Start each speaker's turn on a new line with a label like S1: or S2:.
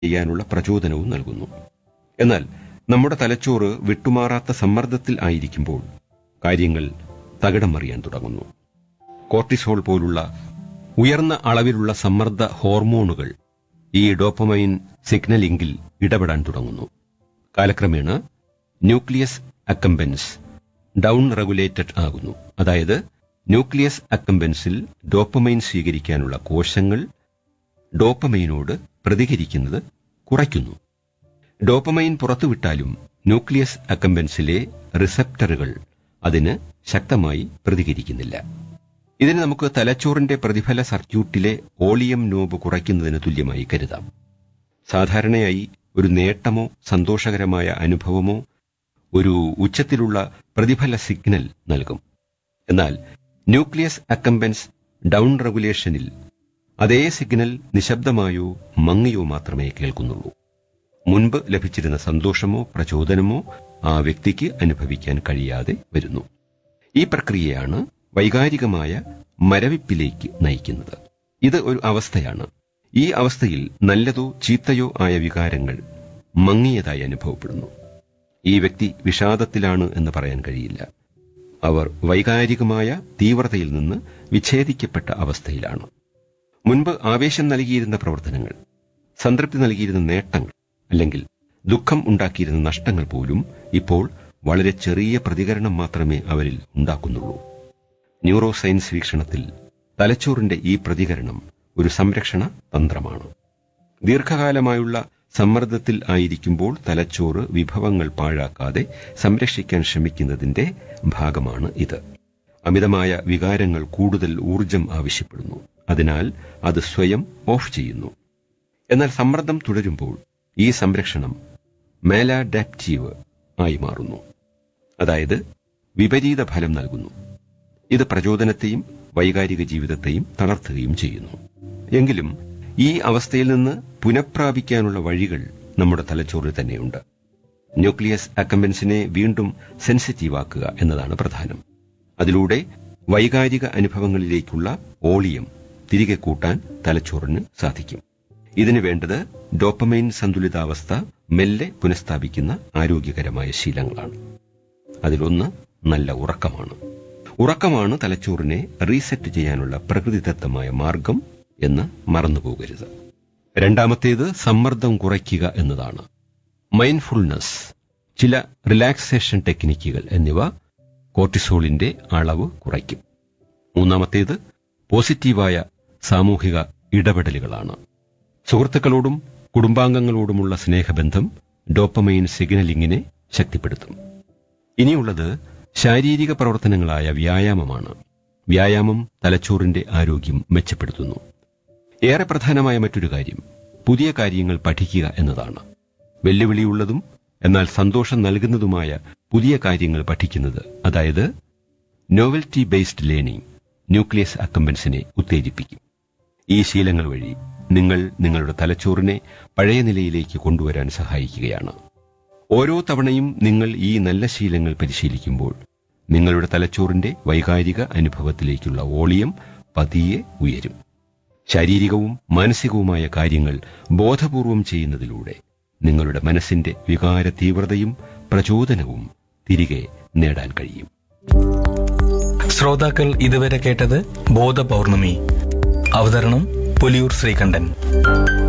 S1: ചെയ്യാനുള്ള പ്രചോദനവും നൽകുന്നു എന്നാൽ നമ്മുടെ തലച്ചോറ് വിട്ടുമാറാത്ത സമ്മർദ്ദത്തിൽ ആയിരിക്കുമ്പോൾ കാര്യങ്ങൾ തകിടം മറിയാൻ തുടങ്ങുന്നു കോർട്ടിസോൾ പോലുള്ള ഉയർന്ന അളവിലുള്ള സമ്മർദ്ദ ഹോർമോണുകൾ ഈ ഡോപ്പമൈൻ സിഗ്നലിംഗിൽ ഇടപെടാൻ തുടങ്ങുന്നു കാലക്രമേണ ന്യൂക്ലിയസ് അക്കംബൻസ് ഡൗൺ റെഗുലേറ്റഡ് ആകുന്നു അതായത് ന്യൂക്ലിയസ് അക്കംബൻസിൽ ഡോപ്പമൈൻ സ്വീകരിക്കാനുള്ള കോശങ്ങൾ ഡോപ്പമൈനോട് പ്രതികരിക്കുന്നത് കുറയ്ക്കുന്നു ഡോപ്പമൈൻ പുറത്തുവിട്ടാലും ന്യൂക്ലിയസ് അക്കംബൻസിലെ റിസപ്റ്ററുകൾ അതിന് ശക്തമായി പ്രതികരിക്കുന്നില്ല ഇതിന് നമുക്ക് തലച്ചോറിന്റെ പ്രതിഫല സർക്യൂട്ടിലെ ഓളിയം നോബ് കുറയ്ക്കുന്നതിന് തുല്യമായി കരുതാം സാധാരണയായി ഒരു നേട്ടമോ സന്തോഷകരമായ അനുഭവമോ ഒരു ഉച്ചത്തിലുള്ള പ്രതിഫല സിഗ്നൽ നൽകും എന്നാൽ ന്യൂക്ലിയസ് അക്കംബൻസ് ഡൗൺ റെഗുലേഷനിൽ അതേ സിഗ്നൽ നിശബ്ദമായോ മങ്ങിയോ മാത്രമേ കേൾക്കുന്നുള്ളൂ മുൻപ് ലഭിച്ചിരുന്ന സന്തോഷമോ പ്രചോദനമോ ആ വ്യക്തിക്ക് അനുഭവിക്കാൻ കഴിയാതെ വരുന്നു ഈ പ്രക്രിയയാണ് വൈകാരികമായ മരവിപ്പിലേക്ക് നയിക്കുന്നത് ഇത് ഒരു അവസ്ഥയാണ് ഈ അവസ്ഥയിൽ നല്ലതോ ചീത്തയോ ആയ വികാരങ്ങൾ മങ്ങിയതായി അനുഭവപ്പെടുന്നു ഈ വ്യക്തി വിഷാദത്തിലാണ് എന്ന് പറയാൻ കഴിയില്ല അവർ വൈകാരികമായ തീവ്രതയിൽ നിന്ന് വിച്ഛേദിക്കപ്പെട്ട അവസ്ഥയിലാണ് മുൻപ് ആവേശം നൽകിയിരുന്ന പ്രവർത്തനങ്ങൾ സംതൃപ്തി നൽകിയിരുന്ന നേട്ടങ്ങൾ അല്ലെങ്കിൽ ദുഃഖം ഉണ്ടാക്കിയിരുന്ന നഷ്ടങ്ങൾ പോലും ഇപ്പോൾ വളരെ ചെറിയ പ്രതികരണം മാത്രമേ അവരിൽ ഉണ്ടാക്കുന്നുള്ളൂ ന്യൂറോ സയൻസ് വീക്ഷണത്തിൽ തലച്ചോറിന്റെ ഈ പ്രതികരണം ഒരു സംരക്ഷണ തന്ത്രമാണ് ദീർഘകാലമായുള്ള സമ്മർദ്ദത്തിൽ ആയിരിക്കുമ്പോൾ തലച്ചോറ് വിഭവങ്ങൾ പാഴാക്കാതെ സംരക്ഷിക്കാൻ ശ്രമിക്കുന്നതിന്റെ ഭാഗമാണ് ഇത് അമിതമായ വികാരങ്ങൾ കൂടുതൽ ഊർജം ആവശ്യപ്പെടുന്നു അതിനാൽ അത് സ്വയം ഓഫ് ചെയ്യുന്നു എന്നാൽ സമ്മർദ്ദം തുടരുമ്പോൾ ഈ സംരക്ഷണം മേലാഡാപ്റ്റീവ് ആയി മാറുന്നു അതായത് വിപരീത ഫലം നൽകുന്നു ഇത് പ്രചോദനത്തെയും വൈകാരിക ജീവിതത്തെയും തളർത്തുകയും ചെയ്യുന്നു എങ്കിലും ഈ അവസ്ഥയിൽ നിന്ന് പുനഃപ്രാപിക്കാനുള്ള വഴികൾ നമ്മുടെ തലച്ചോറിൽ തന്നെയുണ്ട് ന്യൂക്ലിയസ് അക്കംബൻസിനെ വീണ്ടും സെൻസിറ്റീവ് ആക്കുക എന്നതാണ് പ്രധാനം അതിലൂടെ വൈകാരിക അനുഭവങ്ങളിലേക്കുള്ള ഓളിയം തിരികെ കൂട്ടാൻ തലച്ചോറിന് സാധിക്കും ഇതിന് വേണ്ടത് ഡോപ്പമൈൻ സന്തുലിതാവസ്ഥ മെല്ലെ പുനഃസ്ഥാപിക്കുന്ന ആരോഗ്യകരമായ ശീലങ്ങളാണ് അതിലൊന്ന് നല്ല ഉറക്കമാണ് ഉറക്കമാണ് തലച്ചോറിനെ റീസെറ്റ് ചെയ്യാനുള്ള പ്രകൃതിദത്തമായ മാർഗം എന്ന് മറന്നുപോകരുത് രണ്ടാമത്തേത് സമ്മർദ്ദം കുറയ്ക്കുക എന്നതാണ് മൈൻഡ്ഫുൾനെസ് ചില റിലാക്സേഷൻ ടെക്നിക്കുകൾ എന്നിവ കോർട്ടിസോളിന്റെ അളവ് കുറയ്ക്കും മൂന്നാമത്തേത് പോസിറ്റീവായ സാമൂഹിക ഇടപെടലുകളാണ് സുഹൃത്തുക്കളോടും കുടുംബാംഗങ്ങളോടുമുള്ള സ്നേഹബന്ധം ഡോപ്പമൈൻ സിഗ്നലിങ്ങിനെ ശക്തിപ്പെടുത്തും ഇനിയുള്ളത് ശാരീരിക പ്രവർത്തനങ്ങളായ വ്യായാമമാണ് വ്യായാമം തലച്ചോറിന്റെ ആരോഗ്യം മെച്ചപ്പെടുത്തുന്നു ഏറെ പ്രധാനമായ മറ്റൊരു കാര്യം പുതിയ കാര്യങ്ങൾ പഠിക്കുക എന്നതാണ് വെല്ലുവിളിയുള്ളതും എന്നാൽ സന്തോഷം നൽകുന്നതുമായ പുതിയ കാര്യങ്ങൾ പഠിക്കുന്നത് അതായത് നോവൽറ്റി ബേസ്ഡ് ലേണിംഗ് ന്യൂക്ലിയസ് അക്കംബൻസിനെ ഉത്തേജിപ്പിക്കും ഈ ശീലങ്ങൾ വഴി നിങ്ങൾ നിങ്ങളുടെ തലച്ചോറിനെ പഴയ നിലയിലേക്ക് കൊണ്ടുവരാൻ സഹായിക്കുകയാണ് ഓരോ തവണയും നിങ്ങൾ ഈ നല്ല ശീലങ്ങൾ പരിശീലിക്കുമ്പോൾ നിങ്ങളുടെ തലച്ചോറിന്റെ വൈകാരിക അനുഭവത്തിലേക്കുള്ള വോളിയം പതിയെ ഉയരും ശാരീരികവും മാനസികവുമായ കാര്യങ്ങൾ ബോധപൂർവം ചെയ്യുന്നതിലൂടെ നിങ്ങളുടെ മനസ്സിന്റെ വികാര തീവ്രതയും പ്രചോദനവും തിരികെ നേടാൻ കഴിയും
S2: ശ്രോതാക്കൾ ഇതുവരെ കേട്ടത് ബോധപൗർണമി അവതരണം പുലിയൂർ ശ്രീകണ്ഠൻ